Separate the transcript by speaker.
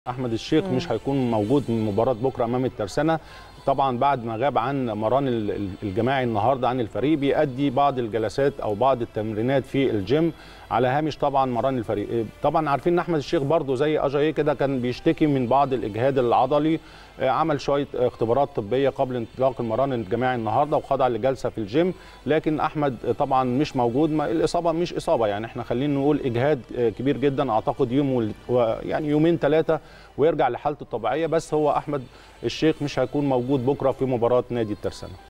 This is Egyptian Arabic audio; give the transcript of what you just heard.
Speaker 1: احمد الشيخ مش هيكون موجود من مباراه بكره امام الترسانه طبعا بعد ما غاب عن مران ال- ال- الجماعي النهارده عن الفريق بيأدي بعض الجلسات او بعض التمرينات في الجيم على هامش طبعا مران الفريق إيه، طبعا عارفين ان احمد الشيخ برضو زي اجاي كده كان بيشتكي من بعض الاجهاد العضلي آه، عمل شويه اختبارات طبيه قبل انطلاق المران الجماعي النهارده وخضع لجلسه في الجيم لكن احمد طبعا مش موجود ما الاصابه مش اصابه يعني احنا خلينا نقول اجهاد آه، كبير جدا اعتقد يوم وال- و- يعني يومين ثلاثه ويرجع لحالته الطبيعيه بس هو احمد الشيخ مش هيكون موجود بكره في مباراه نادي الترسانه